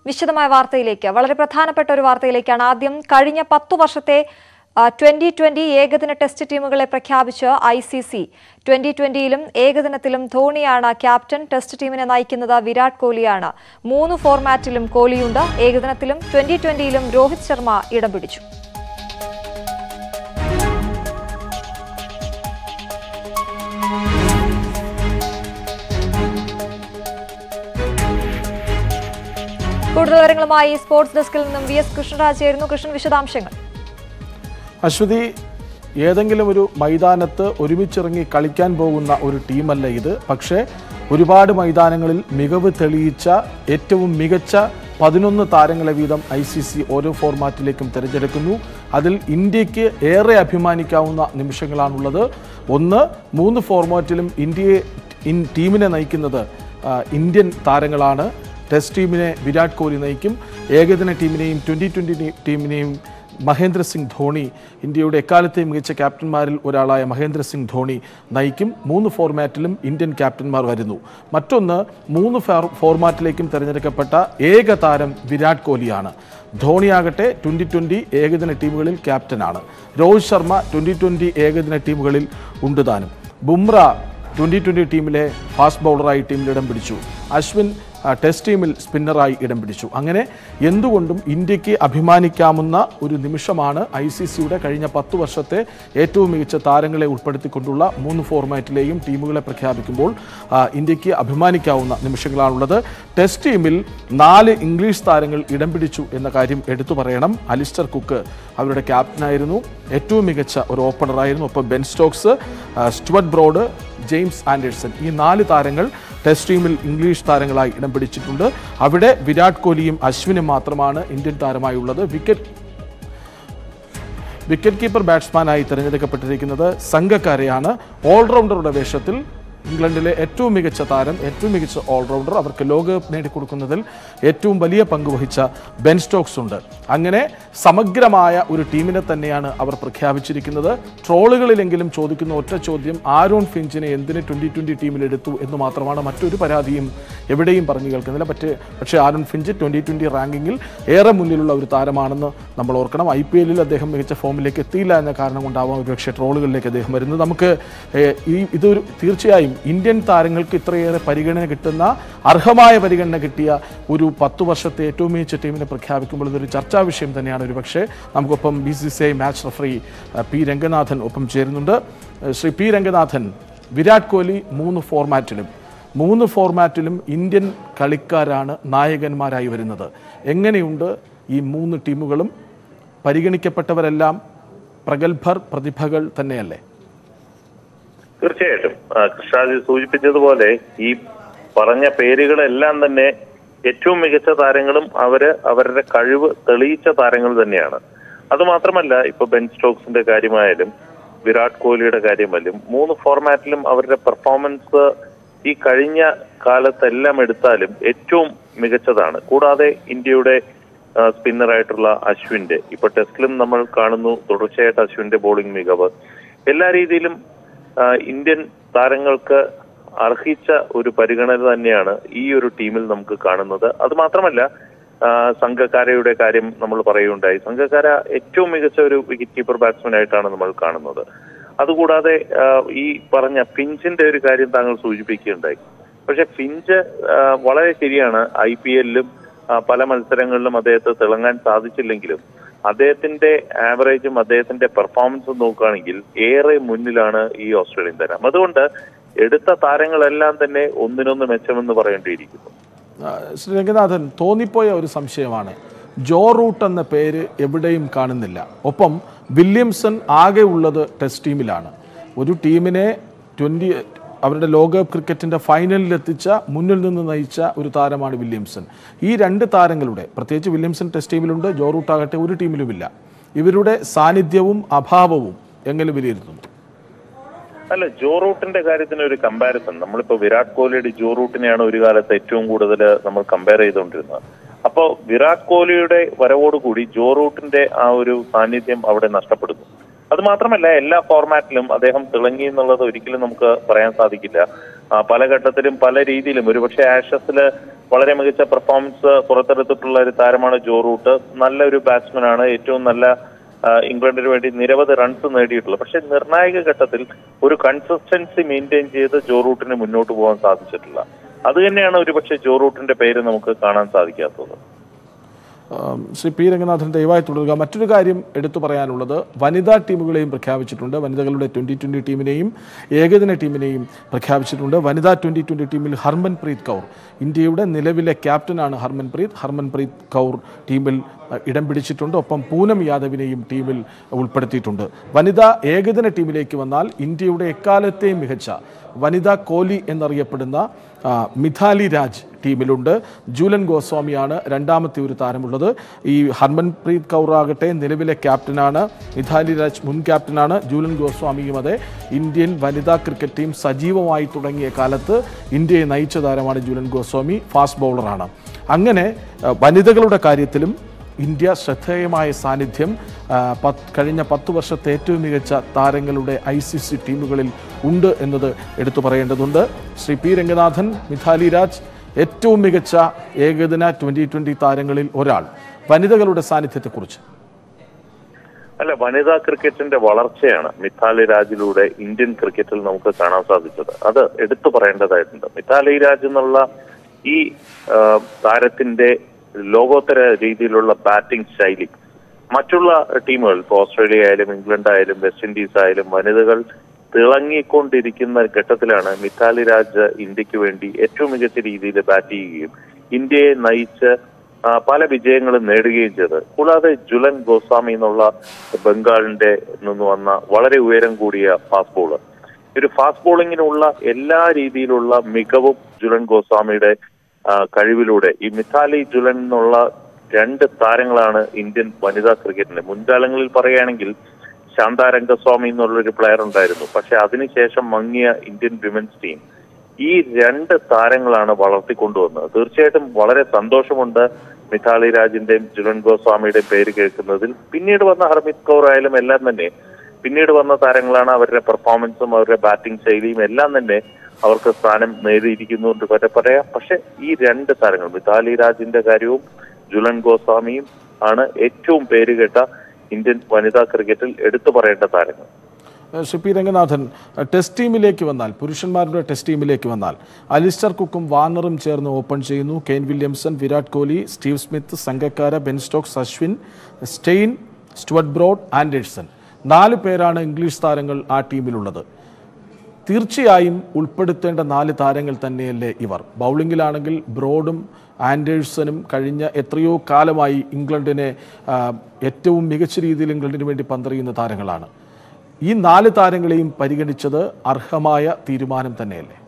വിശദമായ വാർത്തയിലേക്ക് വളരെ പ്രധാനപ്പെട്ട ഒരു വാർത്തയിലേക്കാണ് ആദ്യം കഴിഞ്ഞ പത്തു വർഷത്തെ ട്വന്റി ട്വന്റി ഏകദിന ടെസ്റ്റ് ടീമുകളെ പ്രഖ്യാപിച്ച് ഐ സി സി ട്വന്റി ട്വന്റിയിലും ഏകദിനത്തിലും ധോണിയാണ് ക്യാപ്റ്റൻ ടെസ്റ്റ് ടീമിനെ നയിക്കുന്നത് വിരാട് കോഹ്ലിയാണ് മൂന്ന് ഫോർമാറ്റിലും കോഹ്ലിയുണ്ട് ഏകദിനത്തിലും ട്വന്റി ട്വന്റിയിലും രോഹിത് ശർമ്മ ഇടം പിടിച്ചു കൂടുതൽ വിവരങ്ങളുമായി സ്പോർട്സ് ഡെസ്കിൽ നിന്നും വി എസ് കൃഷ്ണരാജ് ചേരുന്നു കൃഷ്ണൻ വിശദാംശങ്ങൾ അശ്വതി ഏതെങ്കിലും ഒരു മൈതാനത്ത് ഒരുമിച്ചിറങ്ങി കളിക്കാൻ പോകുന്ന ഒരു ടീമല്ല ഇത് പക്ഷേ ഒരുപാട് മൈതാനങ്ങളിൽ മികവ് തെളിയിച്ച ഏറ്റവും മികച്ച പതിനൊന്ന് താരങ്ങളെ വീതം ഐ സി സി ഓരോ ഫോർമാറ്റിലേക്കും തിരഞ്ഞെടുക്കുന്നു അതിൽ ഇന്ത്യക്ക് ഏറെ അഭിമാനിക്കാവുന്ന നിമിഷങ്ങളാണുള്ളത് ഒന്ന് മൂന്ന് ഫോർമാറ്റിലും ഇന്ത്യയെ ഇൻ ടീമിനെ നയിക്കുന്നത് ആ, ഇന്ത്യൻ താരങ്ങളാണ് ടെസ്റ്റ് ടീമിനെ വിരാട് കോഹ്ലി നയിക്കും ഏകദിന ടീമിനെയും ട്വൻ്റി ട്വൻ്റി ടീമിനെയും മഹേന്ദ്ര സിംഗ് ധോണി ഇന്ത്യയുടെ എക്കാലത്തെയും മികച്ച ക്യാപ്റ്റന്മാരിൽ ഒരാളായ മഹേന്ദ്ര സിംഗ് ധോണി നയിക്കും മൂന്ന് ഫോർമാറ്റിലും ഇന്ത്യൻ ക്യാപ്റ്റന്മാർ വരുന്നു മറ്റൊന്ന് മൂന്ന് ഫാർ- ഫോർമാറ്റിലേക്കും തിരഞ്ഞെടുക്കപ്പെട്ട ഏക താരം വിരാട് കോഹ്ലിയാണ് ധോണിയാകട്ടെ ട്വൻ്റി ട്വൻ്റി ഏകദിന ടീമുകളിൽ ക്യാപ്റ്റനാണ് രോഹിത് ശർമ്മ ട്വൻ്റി ട്വൻ്റി ഏകദിന ടീമുകളിൽ ഉണ്ട് താനും ബുംറ ട്വൻ്റി ട്വൻ്റി ടീമിലെ ഫാസ്റ്റ് ബൗളറായി ടീമിൽ ഇടം പിടിച്ചു അശ്വിൻ ആ, ടെസ്റ്റ് ടീമിൽ സ്പിന്നറായി ഇടം പിടിച്ചു അങ്ങനെ എന്തുകൊണ്ടും ഇന്ത്യക്ക് അഭിമാനിക്കാവുന്ന ഒരു നിമിഷമാണ് ഐ സി സിയുടെ കഴിഞ്ഞ പത്ത് വർഷത്തെ ഏറ്റവും മികച്ച താരങ്ങളെ ഉൾപ്പെടുത്തിക്കൊണ്ടുള്ള മൂന്ന് ഫോർമാറ്റിലെയും ടീമുകളെ പ്രഖ്യാപിക്കുമ്പോൾ ആ, ഇന്ത്യക്ക് അഭിമാനിക്കാവുന്ന നിമിഷങ്ങളാണുള്ളത് ടെസ്റ്റ് ടീമിൽ നാല് ഇംഗ്ലീഷ് താരങ്ങൾ ഇടം പിടിച്ചു എന്ന കാര്യം എടുത്തു പറയണം അലിസ്റ്റർ കുക്ക് അവരുടെ ക്യാപ്റ്റനായിരുന്നു ഏറ്റവും മികച്ച ഒരു ഓപ്പണറായിരുന്നു ഒപ്പം ബെൻ സ്റ്റോക്സ് ആ, സ്റ്റുവർട്ട് ബ്രോഡ് ജെയിംസ് ആൻഡേഴ്സൺ ഈ നാല് താരങ്ങൾ ടെസ്റ്റ് ടീമിൽ ഇംഗ്ലീഷ് താരങ്ങളായി ഇടം പിടിച്ചിട്ടുണ്ട് അവിടെ വിരാട് കോഹ്ലിയും അശ്വിനും മാത്രമാണ് ഇന്ത്യൻ താരമായുള്ളത് വിക്കറ്റ് വിക്കറ്റ് കീപ്പർ ബാറ്റ്സ്മാനായി തിരഞ്ഞെടുക്കപ്പെട്ടിരിക്കുന്നത് സംഘക്കാരെയാണ് ഓൾറൗണ്ടറുടെ വേഷത്തിൽ ഇംഗ്ലണ്ടിലെ ഏറ്റവും മികച്ച താരം ഏറ്റവും മികച്ച ഓൾറൗണ്ടർ അവർക്ക് ലോകകപ്പ് നേടിക്കൊടുക്കുന്നതിൽ ഏറ്റവും വലിയ പങ്ക് വഹിച്ച ബെൻ സ്റ്റോക്സ് ഉണ്ട് അങ്ങനെ സമഗ്രമായ ഒരു ടീമിനെ തന്നെയാണ് അവർ പ്രഖ്യാപിച്ചിരിക്കുന്നത് ട്രോളുകളിലെങ്കിലും ചോദിക്കുന്ന ഒറ്റ ചോദ്യം ആരോൺ ഫിഞ്ചിനെ എന്തിന് ട്വൻ്റി ട്വൻ്റി ടീമിലെടുത്തു എന്ന് മാത്രമാണ് മറ്റൊരു പരാതിയും എവിടെയും പറഞ്ഞു കേൾക്കുന്നില്ല പക്ഷേ പക്ഷേ ആരോൺ ഫിഞ്ച് ട്വൻ്റി ട്വൻ്റി റാങ്കിങ്ങിൽ ഏറെ മുന്നിലുള്ള ഒരു താരമാണെന്ന് നമ്മൾ ഓർക്കണം ഐ പി എല്ലിൽ അദ്ദേഹം മികച്ച ഫോമിലേക്ക് എത്തിയില്ല എന്ന കാരണം കൊണ്ടാവാം ഒരുപക്ഷെ ട്രോളുകളിലേക്ക് അദ്ദേഹം വരുന്നത് നമുക്ക് ഏഹ്, ഈ ഇതൊരു തീർച്ചയായും ഇന്ത്യൻ താരങ്ങൾക്ക് ഇത്രയേറെ പരിഗണന കിട്ടുന്ന അർഹമായ പരിഗണന കിട്ടിയ ഒരു പത്തു വർഷത്തെ ഏറ്റവും മികച്ച ടീമിനെ പ്രഖ്യാപിക്കുമ്പോൾ ഇതൊരു ചർച്ചാ വിഷയം തന്നെയാണ് ഒരുപക്ഷെ നമുക്കൊപ്പം B C C I match referee ഏഹ്, പി രംഗനാഥൻ ഒപ്പം ചേരുന്നുണ്ട് ഏഹ്, ശ്രീ പി രംഗനാഥൻ വിരാട് കോഹ്ലി മൂന്ന് ഫോർമാറ്റിലും മൂന്ന് ഫോർമാറ്റിലും ഇന്ത്യൻ കളിക്കാരാണ് നായകന്മാരായി വരുന്നത് എങ്ങനെയുണ്ട് ഈ മൂന്ന് ടീമുകളും പരിഗണിക്കപ്പെട്ടവരെല്ലാം പ്രഗത്ഭർ പ്രതിഭകൾ തന്നെയല്ലേ തീർച്ചയായിട്ടും ആ, കൃഷ്ണാജി സൂചിപ്പിച്ചതുപോലെ ഈ പറഞ്ഞ പേരുകളെല്ലാം തന്നെ ഏറ്റവും മികച്ച താരങ്ങളും അവര് അവരുടെ കഴിവ് തെളിയിച്ച താരങ്ങൾ തന്നെയാണ് അത് മാത്രമല്ല ഇപ്പൊ ബെൻ സ്റ്റോക്സിന്റെ കാര്യമായാലും വിരാട് കോഹ്ലിയുടെ കാര്യമായാലും മൂന്ന് ഫോർമാറ്റിലും അവരുടെ പെർഫോമൻസ് ഈ കഴിഞ്ഞ കാലത്തെല്ലാം എടുത്താലും ഏറ്റവും മികച്ചതാണ് കൂടാതെ ഇന്ത്യയുടെ ആ, സ്പിന്നറായിട്ടുള്ള അശ്വിന്റെ ഇപ്പൊ ടെസ്റ്റിലും നമ്മൾ കാണുന്നു തുടർച്ചയായിട്ട് അശ്വിന്റെ ബോളിംഗ് മികവ് എല്ലാ രീതിയിലും ആ, ഇന്ത്യൻ താരങ്ങൾക്ക് അർഹിച്ച ഒരു പരിഗണന തന്നെയാണ് ഈ ഒരു ടീമിൽ നമുക്ക് കാണുന്നത് അത് മാത്രമല്ല ആ, സംഘക്കാരയുടെ കാര്യം നമ്മൾ പറയുകയുണ്ടായി സംഘക്കാര ഏറ്റവും മികച്ച ഒരു വിക്കറ്റ് കീപ്പർ ബാറ്റ്സ്മാൻ ആയിട്ടാണ് നമ്മൾ കാണുന്നത് അതുകൂടാതെ ആ, ഈ പറഞ്ഞ ഫിഞ്ചിന്റെ ഒരു കാര്യം താങ്കൾ സൂചിപ്പിക്കുകയുണ്ടായി പക്ഷെ ഫിഞ്ച് ആ, വളരെ ശരിയാണ് ഐ പി എല്ലിലും പല മത്സരങ്ങളിലും അദ്ദേഹത്തെ തിളങ്ങാൻ സാധിച്ചില്ലെങ്കിലും അദ്ദേഹത്തിന്റെ ആവറേജും അദ്ദേഹത്തിന്റെ പെർഫോമൻസും നോക്കുകയാണെങ്കിൽ ഏറെ മുന്നിലാണ് ഈ ഓസ്ട്രേലിയൻ താരം അതുകൊണ്ട് എടുത്ത താരങ്ങളെല്ലാം തന്നെ ഒന്നിനൊന്ന് മെച്ചമെന്ന് പറയേണ്ടിയിരിക്കുന്നു ആ, ശ്രീ രംഗനാഥൻ തോന്നിപ്പോയ ഒരു സംശയമാണ് ജോ റൂട്ട് എന്ന പേര് എവിടെയും കാണുന്നില്ല ഒപ്പം വില്യംസൺ ആകെ ഉള്ളത് ടെസ്റ്റ് ടീമിലാണ് ഒരു ടീമിനെ ട്വൻ്റി അവരുടെ ലോകകപ്പ് ക്രിക്കറ്റിൻ്റെ ഫൈനലിൽ എത്തിച്ച മുന്നിൽ നിന്ന് നയിച്ച ഒരു താരമാണ് വില്യംസൺ ഈ രണ്ട് താരങ്ങളുടെ പ്രത്യേകിച്ച് വില്യംസൺ ടെസ്റ്റ് ടീമിലുണ്ട് ജോ റൂട്ട് ആകട്ടെ ഒരു ടീമിലുമില്ല ഇവരുടെ സാന്നിധ്യവും അഭാവവും എങ്ങനെ വിലയിരുത്തുന്നു അല്ല ജോ റൂട്ടിന്റെ കാര്യത്തിന് ഒരു കമ്പാരിസൺ നമ്മളിപ്പോ വിരാട് കോഹ്ലിയുടെ ജോ റൂട്ടിനെയാണ് ഒരു കാലത്ത് ഏറ്റവും കൂടുതൽ നമ്മൾ കമ്പയർ ചെയ്തുകൊണ്ടിരുന്നത് അപ്പോ വിരാട് കോഹ്ലിയുടെ വരവോടുകൂടി ജോ റൂട്ടിന്റെ ആ ഒരു സാന്നിധ്യം അവിടെ നഷ്ടപ്പെടുന്നു അത് മാത്രമല്ല എല്ലാ ഫോർമാറ്റിലും അദ്ദേഹം തിളങ്ങി എന്നുള്ളത് ഒരിക്കലും നമുക്ക് പറയാൻ സാധിക്കില്ല ആ, പല ഘട്ടത്തിലും പല രീതിയിലും ഒരുപക്ഷെ ആഷസിൽ വളരെ മികച്ച പെർഫോമൻസ് പുറത്തെടുത്തിട്ടുള്ള ഒരു താരമാണ് ജോ റൂട്ട് നല്ലൊരു ബാറ്റ്സ്മാൻ ആണ് ഏറ്റവും നല്ല ആ, ഇംഗ്ലണ്ടിന് വേണ്ടി നിരവധി റൺസ് നേടിയിട്ടുള്ളത് പക്ഷെ നിർണായക ഘട്ടത്തിൽ ഒരു കൺസിസ്റ്റൻസി മെയിൻറ്റെയിൻ ചെയ്ത് ജോ റൂട്ടിന് മുന്നോട്ട് പോകാൻ സാധിച്ചിട്ടില്ല അത് തന്നെയാണ് ഒരുപക്ഷെ ജോ റൂട്ടിന്റെ പേര് നമുക്ക് കാണാൻ സാധിക്കാത്തത് ആം, ശ്രീ പി രംഗനാഥൻ ദയവായി തുടരുക മറ്റൊരു കാര്യം എടുത്തു പറയാനുള്ളത് വനിതാ ടീമുകളെയും പ്രഖ്യാപിച്ചിട്ടുണ്ട് വനിതകളുടെ ട്വൻ്റി ട്വൻ്റി ടീമിനെയും ഏകദിന ടീമിനെയും പ്രഖ്യാപിച്ചിട്ടുണ്ട് വനിതാ ട്വൻ്റി ട്വൻ്റി ടീമിൽ ഹർമൻപ്രീത് കൗർ ഇന്ത്യയുടെ നിലവിലെ ക്യാപ്റ്റനാണ് ഹർമൻപ്രീത് ഹർമൻപ്രീത് കൗർ ടീമിൽ അഹ്, ഇടം പിടിച്ചിട്ടുണ്ട് ഒപ്പം പൂനം യാദവിനെയും ടീമിൽ ഉൾപ്പെടുത്തിയിട്ടുണ്ട് വനിതാ ഏകദിന ടീമിലേക്ക് വന്നാൽ ഇന്ത്യയുടെ എക്കാലത്തെയും മികച്ച വനിതാ കോഹ്ലി എന്നറിയപ്പെടുന്ന ആ, മിഥാലി രാജ് ടീമിലുണ്ട് ജൂലൻ ഗോസ്വാമിയാണ് രണ്ടാമത്തെ ഒരു താരമുള്ളത് ഈ ഹർമൻപ്രീത് കൗർ ആകട്ടെ നിലവിലെ ക്യാപ്റ്റനാണ് മിഥാലി രാജ് മുൻ ക്യാപ്റ്റനാണ് ജൂലൻ ഗോസ്വാമിയും അതെ ഇന്ത്യൻ വനിതാ ക്രിക്കറ്റ് ടീം സജീവമായി തുടങ്ങിയ കാലത്ത് ഇന്ത്യയെ നയിച്ച താരമാണ് ജൂലൻ ഗോസ്വാമി ഫാസ്റ്റ് ബൗളറാണ് അങ്ങനെ ആ, വനിതകളുടെ കാര്യത്തിലും ഇന്ത്യ ശ്രദ്ധേയമായ സാന്നിധ്യം ആ, പത്ത് കഴിഞ്ഞ പത്ത് വർഷത്തെ ഏറ്റവും മികച്ച താരങ്ങളുടെ ഐ സി സി ടീമുകളിൽ ഉണ്ട് എന്നത് എടുത്തു പറയേണ്ടതുണ്ട് ശ്രീ പി രംഗനാഥൻ മിഥാലി രാജ് ഏറ്റവും മികച്ച ഏകദിന ട്വൻ്റി ട്വൻ്റി താരങ്ങളിൽ ഒരാൾ വനിതകളുടെ സാന്നിധ്യത്തെക്കുറിച്ച് അല്ല വനിതാ ക്രിക്കറ്റിന്റെ വളർച്ചയാണ് മിഥാലി രാജിലൂടെ ഇന്ത്യൻ ക്രിക്കറ്റിൽ നമുക്ക് കാണാൻ സാധിച്ചത് അത് എടുത്തു പറയേണ്ടതായിട്ടുണ്ട് മിഥാലി രാജ് എന്നുള്ള ഈ ആ, താരത്തിന്റെ ലോകോത്തര രീതിയിലുള്ള ബാറ്റിംഗ് ശൈലി മറ്റുള്ള ടീമുകൾ ഇപ്പോൾ ഓസ്ട്രേലിയ ആയാലും ഇംഗ്ലണ്ട് ആയാലും വെസ്റ്റ് ഇൻഡീസ് ആയാലും വനിതകൾ തിളങ്ങിക്കൊണ്ടിരിക്കുന്ന ഘട്ടത്തിലാണ് മിഥാലി രാജ് ഇന്ത്യക്ക് വേണ്ടി ഏറ്റവും മികച്ച രീതിയിൽ ബാറ്റ് ചെയ്യുകയും ഇന്ത്യയെ നയിച്ച് ആ, പല വിജയങ്ങളും നേടുകയും ചെയ്തത് കൂടാതെ ജുലൻ ഗോസ്വാമി എന്നുള്ള ബംഗാളിന്റെ നിന്ന് വന്ന വളരെ ഉയരം കൂടിയ ഫാസ്റ്റ് ബോളർ ഒരു ഫാസ്റ്റ് ബോളിങ്ങിനുള്ള എല്ലാ രീതിയിലുള്ള മികവും ജുലൻ ഗോസ്വാമിയുടെ ആ, കഴിവിലൂടെ ഈ മിഥാലി ജുലൻ എന്നുള്ള രണ്ട് താരങ്ങളാണ് ഇന്ത്യൻ വനിതാ ക്രിക്കറ്റിന്റെ മുൻകാലങ്ങളിൽ പറയുകയാണെങ്കിൽ ശാന്ത രംഗസ്വാമി എന്നുള്ളൊരു പ്ലെയർ ഉണ്ടായിരുന്നു പക്ഷെ അതിനുശേഷം മങ്ങിയ ഇന്ത്യൻ വിമൻസ് ടീം ഈ രണ്ട് താരങ്ങളാണ് വളർത്തിക്കൊണ്ടുവന്നത് തീർച്ചയായിട്ടും വളരെ സന്തോഷമുണ്ട് മിഥാലി രാജിന്റെയും ജുലൻ ഗോസ്വാമിയുടെയും പേര് കേൾക്കുന്നതിൽ പിന്നീട് വന്ന ഹർമിത് കൗർ ആയാലും എല്ലാം തന്നെ പിന്നീട് വന്ന താരങ്ങളാണ് അവരുടെ പെർഫോമൻസും അവരുടെ ബാറ്റിംഗ് ശൈലിയും എല്ലാം തന്നെ അവർക്ക് സ്ഥാനം നേടിയിരിക്കുന്നു എന്ന് വരെ പറയാം പക്ഷെ ഈ രണ്ട് താരങ്ങൾ മിഥാലി രാജിന്റെ കാര്യവും ജുലൻ ഗോസ്വാമിയും ആണ് ഏറ്റവും പേരുകേട്ട ഇന്ത്യൻ വനിതാ ക്രിക്കറ്റിൽ എടുത്തു പറയേണ്ട താരങ്ങൾ ഏഹ് ശ്രീ പി രംഗനാഥൻ ഏഹ് ടെസ്റ്റ് ടീമിലേക്ക് വന്നാൽ പുരുഷന്മാരുടെ ടെസ്റ്റ് ടീമിലേക്ക് വന്നാൽ അലിസ്റ്റർ കുക്കും വാർണറും ചേർന്ന് ഓപ്പൺ ചെയ്യുന്നു Kane Williamson Virat Kohli Steve Smith Sangakkara Ben Stokes Ashwin Steyn Stuart Broad Anderson നാല് പേരാണ് ഇംഗ്ലീഷ് താരങ്ങൾ ആ ടീമിലുള്ളത് തീർച്ചയായും ഉൾപ്പെടുത്തേണ്ട നാല് താരങ്ങൾ തന്നെയല്ലേ ഇവർ ബൗളിങ്ങിലാണെങ്കിൽ ബ്രോഡും ആൻഡേഴ്സണും കഴിഞ്ഞ എത്രയോ കാലമായി ഇംഗ്ലണ്ടിനെ ആ, ഏറ്റവും മികച്ച രീതിയിൽ ഇംഗ്ലണ്ടിന് വേണ്ടി പന്തറിയുന്ന താരങ്ങളാണ് ഈ നാല് താരങ്ങളെയും പരിഗണിച്ചത് അർഹമായ തീരുമാനം തന്നെയല്ലേ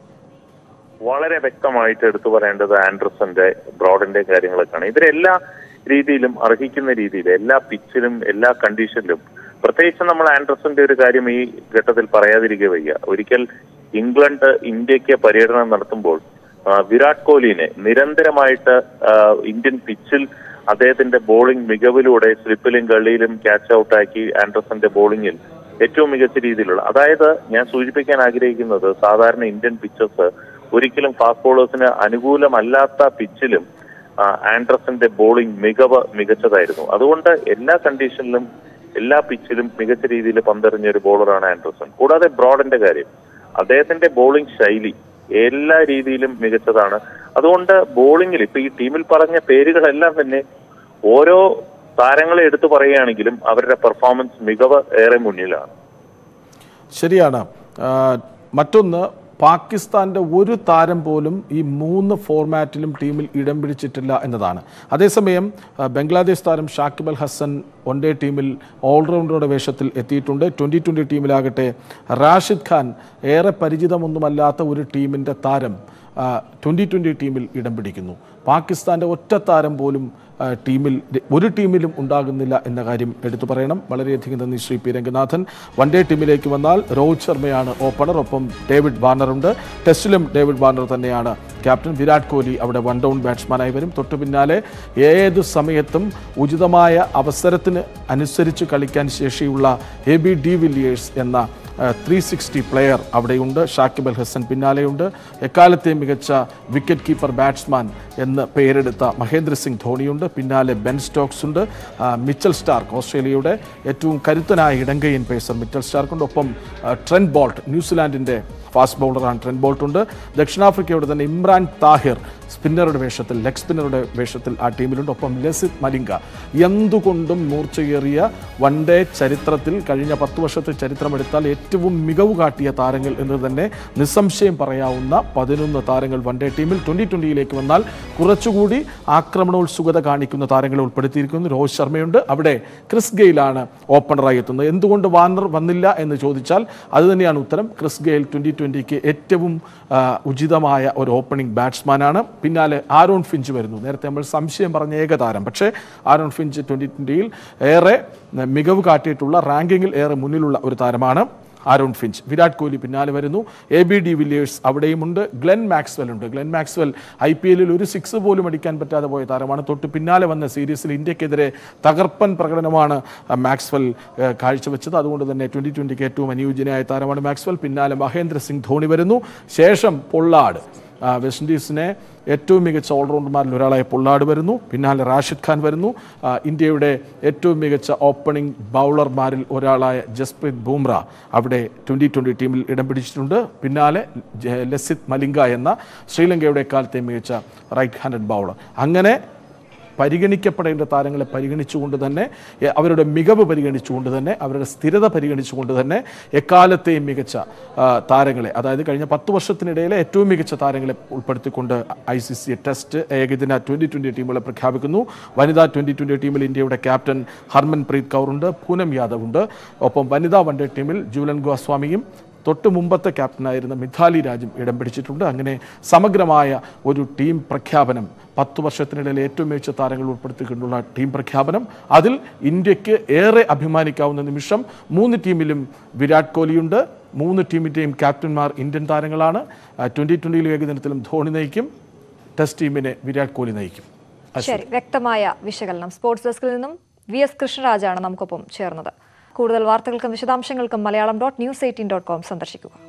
വളരെ വ്യക്തമായിട്ട് എടുത്തു പറയേണ്ടത് ആൻഡർസന്റെ ബ്രോഡിന്റെ കാര്യങ്ങളൊക്കെയാണ് ഇവരെല്ലാ രീതിയിലും അർഹിക്കുന്ന രീതിയിൽ എല്ലാ പിച്ചിലും എല്ലാ കണ്ടീഷനിലും പ്രത്യേകിച്ച് നമ്മൾ ആൻഡർസന്റെ ഒരു കാര്യം ഈ ഘട്ടത്തിൽ പറയാതിരിക്കുക വയ്യ ഒരിക്കൽ ഇംഗ്ലണ്ട് ഇന്ത്യക്ക് പര്യടനം നടത്തുമ്പോൾ ആ, വിരാട് കോഹ്ലിനെ നിരന്തരമായിട്ട് ആ, ഇന്ത്യൻ പിച്ചിൽ അദ്ദേഹത്തിന്റെ ബോളിംഗ് മികവിലൂടെ സ്ലിപ്പിലും ഗള്ളിയിലും ക്യാച്ച് ഔട്ടാക്കി ആൻഡർസന്റെ ബോളിംഗിൽ ഏറ്റവും മികച്ച രീതിയിലുള്ള അതായത് ഞാൻ സൂചിപ്പിക്കാൻ ആഗ്രഹിക്കുന്നത് സാധാരണ ഇന്ത്യൻ പിച്ചസ് ഒരിക്കലും ഫാസ്റ്റ് ബോളേഴ്സിന് അനുകൂലമല്ലാത്ത പിച്ചിലും ആ, ആൻഡർസന്റെ ബോളിംഗ് മികവ് മികച്ചതായിരുന്നു അതുകൊണ്ട് എല്ലാ കണ്ടീഷനിലും എല്ലാ പിച്ചിലും മികച്ച രീതിയിൽ പന്തെറിഞ്ഞ ഒരു ബോളറാണ് ആൻഡർസൺ കൂടാതെ ബ്രോഡിന്റെ കാര്യം അദ്ദേഹത്തിന്റെ ബോളിംഗ് ശൈലി എല്ലാ രീതിയിലും മികച്ചതാണ് അതുകൊണ്ട് ബോളിംഗിൽ ഇപ്പൊ ഈ ടീമിൽ പറഞ്ഞ പേരുകളെല്ലാം തന്നെ ഓരോ താരങ്ങളെ എടുത്തു പറയുകയാണെങ്കിലും അവരുടെ പെർഫോമൻസ് മികവ് ഏറെ മുന്നിലാണ് ശരിയാണ് ആ, മറ്റൊന്ന് പാകിസ്ഥാന്റെ ഒരു താരം പോലും ഈ മൂന്ന് ഫോർമാറ്റിലും ടീമിൽ ഇടം പിടിച്ചിട്ടില്ല എന്നതാണ് അതേസമയം ആ, ബംഗ്ലാദേശ് താരം ഷാക്കിബ് അൽ ഹസൻ വൺ ഡേ ടീമിൽ ഓൾറൗണ്ടറുടെ വേഷത്തിൽ എത്തിയിട്ടുണ്ട് ട്വൻ്റി ട്വൻ്റി ടീമിലാകട്ടെ റാഷിദ് ഖാൻ ഏറെ പരിചിതമൊന്നുമല്ലാത്ത ഒരു ടീമിൻ്റെ താരം ട്വൻ്റി ട്വൻ്റി ടീമിൽ ഇടം പിടിക്കുന്നു പാകിസ്ഥാൻ്റെ ഒറ്റ താരം പോലും ആ, ടീമിൽ ഒരു ടീമിലും ഉണ്ടാകുന്നില്ല എന്ന കാര്യം എടുത്തു പറയണം വളരെയധികം നന്ദി Shri P Ranganathan one day ടീമിലേക്ക് വന്നാൽ രോഹിത് ശർമ്മയാണ് ഓപ്പണർ ഒപ്പം ഡേവിഡ് വാർണറുണ്ട് ടെസ്റ്റിലും ഡേവിഡ് വാർണർ തന്നെയാണ് ക്യാപ്റ്റൻ വിരാട് കോഹ്ലി അവിടെ വൺ ഡൗൺ ബാറ്റ്സ്മാനായി വരും തൊട്ടു പിന്നാലെ ഏത് സമയത്തും ഉചിതമായ അവസരത്തിന് അനുസരിച്ച് കളിക്കാൻ ശേഷിയുള്ള എ ബി ഡി വില്ലിയേഴ്സ് എന്ന ത്രീ സിക്സ്റ്റി പ്ലെയർ അവിടെയുണ്ട് ഷാക്കിബ് അൽ ഹസൻ പിന്നാലെയുണ്ട് എക്കാലത്തെയും മികച്ച വിക്കറ്റ് കീപ്പർ ബാറ്റ്സ്മാൻ എന്ന് പേരെടുത്ത മഹേന്ദ്ര സിംഗ് ധോണിയുണ്ട് പിന്നാലെ ബെൻ സ്റ്റോക്സ് ഉണ്ട് ആ, മിച്ചൽ സ്റ്റാർക്ക് ഓസ്ട്രേലിയയുടെ ഏറ്റവും കരുത്തനായ ഇടങ്കയ്യൻ പേസർ മിച്ചൽ സ്റ്റാർക്കുണ്ട് ഒപ്പം ആ, ട്രെന്റ് ബോൾട്ട് ന്യൂസിലാൻഡിൻ്റെ ഫാസ്റ്റ് ബൗളറാണ് ട്രെന്റ് ബോൾട്ട് ഉണ്ട് ദക്ഷിണാഫ്രിക്കയുടെ തന്നെ ഇമ്രാൻ താഹിർ സ്പിന്നറുടെ വേഷത്തിൽ ലെഗ് സ്പിന്നറുടെ വേഷത്തിൽ ആ ടീമിലുണ്ട് ഒപ്പം ലസിത് മലിംഗ എന്തുകൊണ്ടും മൂർച്ചയേറിയ വൺ ഡേ ചരിത്രത്തിൽ കഴിഞ്ഞ പത്ത് വർഷത്തെ ചരിത്രമെടുത്താൽ ഏറ്റവും മികവ് കാട്ടിയ താരങ്ങൾ എന്ന് തന്നെ നിസ്സംശയം പറയാവുന്ന പതിനൊന്ന് താരങ്ങൾ വൺ ഡേ ടീമിൽ ട്വൻ്റി ട്വൻ്റിയിലേക്ക് വന്നാൽ കുറച്ചുകൂടി ആക്രമണോത്സുകത കാണിക്കുന്ന താരങ്ങളെ ഉൾപ്പെടുത്തിയിരിക്കുന്നു രോഹിത് ശർമ്മയുണ്ട് അവിടെ ക്രിസ് ഗെയിലാണ് ഓപ്പണറായി എത്തുന്നത് എന്തുകൊണ്ട് വാർണർ വന്നില്ല എന്ന് ചോദിച്ചാൽ അത് തന്നെയാണ് ഉത്തരം ക്രിസ് ഗെയിൽ ട്വൻ്റി ട്വൻ്റിക്ക് ഏറ്റവും ആ, ഉചിതമായ ഒരു ഓപ്പണിംഗ് ബാറ്റ്സ്മാനാണ് പിന്നാലെ ആരോൺ ഫിഞ്ച് വരുന്നു നേരത്തെ നമ്മൾ സംശയം പറഞ്ഞ ഏകതാരം പക്ഷേ ആരോൺ ഫിഞ്ച് ട്വൻ്റി ട്വൻ്റിയിൽ ഏറെ മികവ് കാട്ടിയിട്ടുള്ള റാങ്കിങ്ങിൽ ഏറെ മുന്നിലുള്ള ഒരു താരമാണ് ആരോൺ ഫിഞ്ച് വിരാട് കോഹ്ലി പിന്നാലെ വരുന്നു എ ബി ഡി വില്ലിയേഴ്സ് അവിടെയുമുണ്ട് ഗ്ലെൻ മാക്സ്വൽ ഉണ്ട് ഗ്ലെൻ മാക്സ്വൽ ഐ പി എല്ലിൽ ഒരു സിക്സ് പോലും അടിക്കാൻ പറ്റാതെ പോയ താരമാണ് തൊട്ട് പിന്നാലെ വന്ന സീരീസിൽ ഇന്ത്യക്കെതിരെ തകർപ്പൻ പ്രകടനമാണ് ആ, മാക്സ്വൽ ആ, കാഴ്ചവെച്ചത് അതുകൊണ്ട് തന്നെ ട്വൻ്റി ട്വൻ്റിക്ക് ഏറ്റവും അനുയോജ്യനായ താരമാണ് മാക്സ്വൽ പിന്നാലെ മഹേന്ദ്ര സിംഗ് ധോണി വരുന്നു ശേഷം പൊള്ളാട് ആ, വെസ്റ്റ് ഇൻഡീസിനെ ഏറ്റവും മികച്ച ഓൾറൗണ്ടർമാരിൽ ഒരാളായ പൊള്ളാട് വരുന്നു പിന്നാലെ റാഷിദ് ഖാൻ വരുന്നു ആ, ഇന്ത്യയുടെ ഏറ്റവും മികച്ച ഓപ്പണിംഗ് ബൗളർമാരിൽ ഒരാളായ ജസ്പ്രീത് ബൂംറ അവിടെ ട്വൻ്റി ട്വൻ്റി ടീമിൽ ഇടം പിടിച്ചിട്ടുണ്ട് പിന്നാലെ ജ- ലസിത് മലിംഗ എന്ന ശ്രീലങ്കയുടെ എക്കാലത്തെ മികച്ച റൈറ്റ് ഹാൻഡഡ് ബൗളർ അങ്ങനെ പരിഗണിക്കപ്പെടേണ്ട താരങ്ങളെ പരിഗണിച്ചുകൊണ്ട് തന്നെ എ- അവരുടെ മികവ് പരിഗണിച്ചുകൊണ്ട് തന്നെ അവരുടെ സ്ഥിരത പരിഗണിച്ചുകൊണ്ട് തന്നെ എക്കാലത്തെയും മികച്ച ആ, താരങ്ങളെ അതായത് കഴിഞ്ഞ പത്ത് വർഷത്തിനിടയിലെ ഏറ്റവും മികച്ച താരങ്ങളെ ഉൾപ്പെടുത്തിക്കൊണ്ട് ഐ സി സി ടെസ്റ്റ് ഏകദിന ട്വൻ്റി ട്വൻ്റി ടീമുകളെ പ്രഖ്യാപിക്കുന്നു വനിതാ ട്വൻ്റി ട്വൻ്റി ടീമിൽ ഇന്ത്യയുടെ ക്യാപ്റ്റൻ ഹർമൻപ്രീത് കൗർ ഉണ്ട് പൂനം യാദവ് ഉണ്ട് ഒപ്പം വനിതാ വൺഡേ ടീമിൽ ജൂലൻ ഗോസ്വാമിയും തൊട്ട് മുമ്പത്തെ ക്യാപ്റ്റനായിരുന്ന മിഥാലി രാജും ഇടം പിടിച്ചിട്ടുണ്ട് അങ്ങനെ സമഗ്രമായ ഒരു ടീം പ്രഖ്യാപനം പത്ത് വർഷത്തിനിടയിൽ ഏറ്റവും മികച്ച താരങ്ങൾ ഉൾപ്പെടുത്തിക്കൊണ്ടുള്ള ടീം പ്രഖ്യാപനം അതിൽ ഇന്ത്യക്ക് ഏറെ അഭിമാനിക്കാവുന്ന നിമിഷം മൂന്ന് ടീമിലും വിരാട് കോഹ്ലിയുണ്ട് മൂന്ന് ടീമിൻ്റെയും ക്യാപ്റ്റന്മാർ ഇന്ത്യൻ താരങ്ങളാണ് ട്വൻ്റി ട്വൻ്റിയിലും ഏകദിനത്തിലും ധോണി നയിക്കും ടെസ്റ്റ് ടീമിനെ വിരാട് കോഹ്ലി നയിക്കും ശരി വ്യക്തമായ വിശകലനം സ്പോർട്സ് ഡെസ്കിൽ നിന്നും വി എസ് കൃഷ്ണരാജാണ് നമുക്കൊപ്പം ചേർന്നത് കൂടുതൽ വാർത്തകൾക്കും വിശദാംശങ്ങൾക്കും Malayalam dot news eighteen dot com സന്ദർശിക്കുക